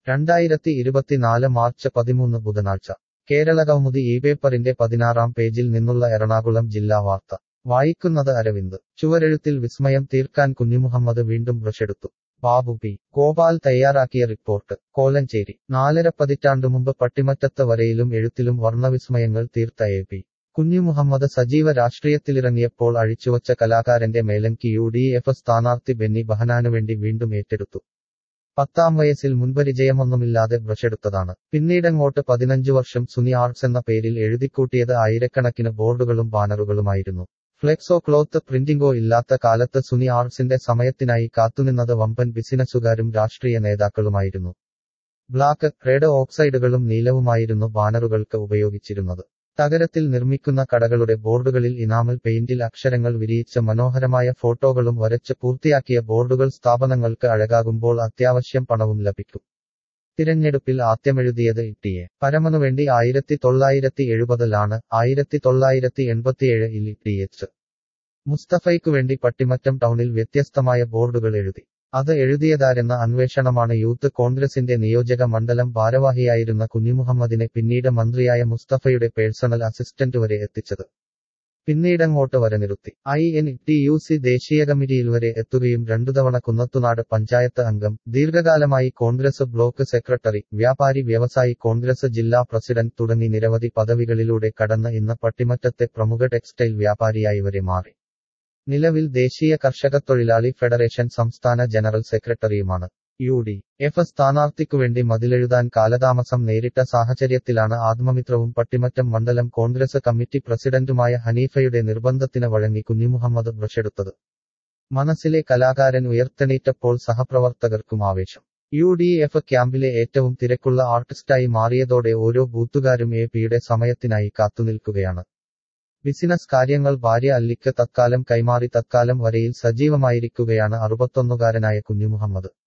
രണ്ടായിരത്തി ഇരുപത്തിനാല് മാർച്ച് പതിമൂന്ന് ബുധനാഴ്ച കേരള കൗമുദി ഈ പേപ്പറിന്റെ പതിനാറാം പേജിൽ നിന്നുള്ള എറണാകുളം ജില്ലാ വാർത്ത വായിക്കുന്നത് അരവിന്ദ് ചുവരെഴുത്തിൽ വിസ്മയം തീർക്കാൻ കുഞ്ഞിമുഹമ്മദ് വീണ്ടും ബ്രഷെടുത്തു ബാബു പി ഗോപാൽ തയ്യാറാക്കിയ റിപ്പോർട്ട് കോലഞ്ചേരി നാലര പതിറ്റാണ്ടു മുമ്പ് പട്ടിമറ്റത്ത് വരയിലും എഴുത്തിലും വർണ്ണവിസ്മയങ്ങൾ തീർത്ത എ പി കുഞ്ഞിമുഹമ്മദ് സജീവ രാഷ്ട്രീയത്തിലിറങ്ങിയപ്പോൾ അഴിച്ചുവച്ച കലാകാരന്റെ മേലങ്കി യു ഡി എഫ് സ്ഥാനാർത്ഥി ബെന്നി ബഹനാനുവേണ്ടി വീണ്ടും ഏറ്റെടുത്തു പത്താം വയസ്സിൽ മുൻപരിചയമൊന്നുമില്ലാതെ ബ്രഷെടുത്തതാണ് പിന്നീടങ്ങോട്ട് പതിനഞ്ചു വർഷം സുനി ആർട്സ് എന്ന പേരിൽ എഴുതിക്കൂട്ടിയത് ആയിരക്കണക്കിന് ബോർഡുകളും ബാനറുകളുമായിരുന്നു ഫ്ലെക്സോ ക്ലോത്ത് പ്രിന്റിംഗോ ഇല്ലാത്ത കാലത്ത് സുനി ആർട്സിന്റെ സമയത്തിനായി കാത്തുനിന്നത് വമ്പൻ ബിസിനസ്സുകാരും രാഷ്ട്രീയ നേതാക്കളുമായിരുന്നു ബ്ലാക്ക് റെഡ് ഓക്സൈഡുകളും നീലവുമായിരുന്നു ബാനറുകൾക്ക് ഉപയോഗിച്ചിരുന്നത് തകരത്തിൽ നിർമ്മിക്കുന്ന കടകളുടെ ബോർഡുകളിൽ ഇനാമൽ പെയിന്റിൽ അക്ഷരങ്ങൾ വിരിയിച്ച മനോഹരമായ ഫോട്ടോകളും വരച്ച് പൂർത്തിയാക്കിയ ബോർഡുകൾ സ്ഥാപനങ്ങൾക്ക് അഴകാകുമ്പോൾ അത്യാവശ്യം പണവും ലഭിക്കും തിരഞ്ഞെടുപ്പിൽ ആദ്യമെഴുതിയത് ഇട്ടിയെ പരമനുവേണ്ടി ആയിരത്തി തൊള്ളായിരത്തി എഴുപതിലാണ് ആയിരത്തി തൊള്ളായിരത്തി എൺപത്തിയേഴിൽ ഇട്ടിയെച്ച് മുസ്തഫയ്ക്കു വേണ്ടി പട്ടിമറ്റം ടൗണിൽ വ്യത്യസ്തമായ ബോർഡുകൾ എഴുതി അത് എഴുതിയതാരെന്ന അന്വേഷണമാണ് യൂത്ത് കോൺഗ്രസിന്റെ നിയോജക മണ്ഡലം ഭാരവാഹിയായിരുന്ന കുഞ്ഞിമുഹമ്മദിനെ പിന്നീട് മന്ത്രിയായ മുസ്തഫയുടെ പേഴ്സണൽ അസിസ്റ്റന്റ് വരെ എത്തിച്ചത് പിന്നീടങ്ങോട്ട് വരെ നിർത്തി I N T U C ദേശീയ കമ്മിറ്റിയിൽ വരെ എത്തുകയും രണ്ടു തവണ കുന്നത്തുനാട് പഞ്ചായത്ത് അംഗം ദീർഘകാലമായി കോൺഗ്രസ് ബ്ലോക്ക് സെക്രട്ടറി വ്യാപാരി വ്യവസായി കോൺഗ്രസ് ജില്ലാ പ്രസിഡന്റ് തുടങ്ങി നിരവധി പദവികളിലൂടെ കടന്ന് ഇന്ന് പട്ടിമറ്റത്തെ പ്രമുഖ ടെക്സ്റ്റൈൽ വ്യാപാരിയായി വരെ മാറി നിലവിൽ ദേശീയ കർഷക തൊഴിലാളി ഫെഡറേഷൻ സംസ്ഥാന ജനറൽ സെക്രട്ടറിയുമാണ് യു ഡി എഫ് സ്ഥാനാർത്ഥിക്കുവേണ്ടി മതിലെഴുതാൻ കാലതാമസം നേരിട്ട സാഹചര്യത്തിലാണ് ആത്മമിത്രവും പട്ടിമറ്റം മണ്ഡലം കോൺഗ്രസ് കമ്മിറ്റി പ്രസിഡന്റുമായ ഹനീഫയുടെ നിർബന്ധത്തിന് വഴങ്ങി കുഞ്ഞിമുഹമ്മദ് ബ്രഷെടുത്തത് മനസ്സിലെ കലാകാരൻ ഉയർത്തെണീറ്റപ്പോൾ സഹപ്രവർത്തകർക്കും ആവേശം യു ഡി എഫ് ക്യാമ്പിലെ ഏറ്റവും തിരക്കുള്ള ആർട്ടിസ്റ്റായി മാറിയതോടെ ഓരോ ബൂത്തുകാരും എ പിയുടെ സമയത്തിനായി കാത്തുനിൽക്കുകയാണ് ബിസിനസ് കാര്യങ്ങൾ ഭാര്യ അല്ലിക്ക് തത്കാലം കൈമാറി തത്കാലം വരയിൽ സജീവമായിരിക്കുകയാണ് അറുപത്തൊന്നുകാരനായ കുഞ്ഞിമുഹമ്മദ്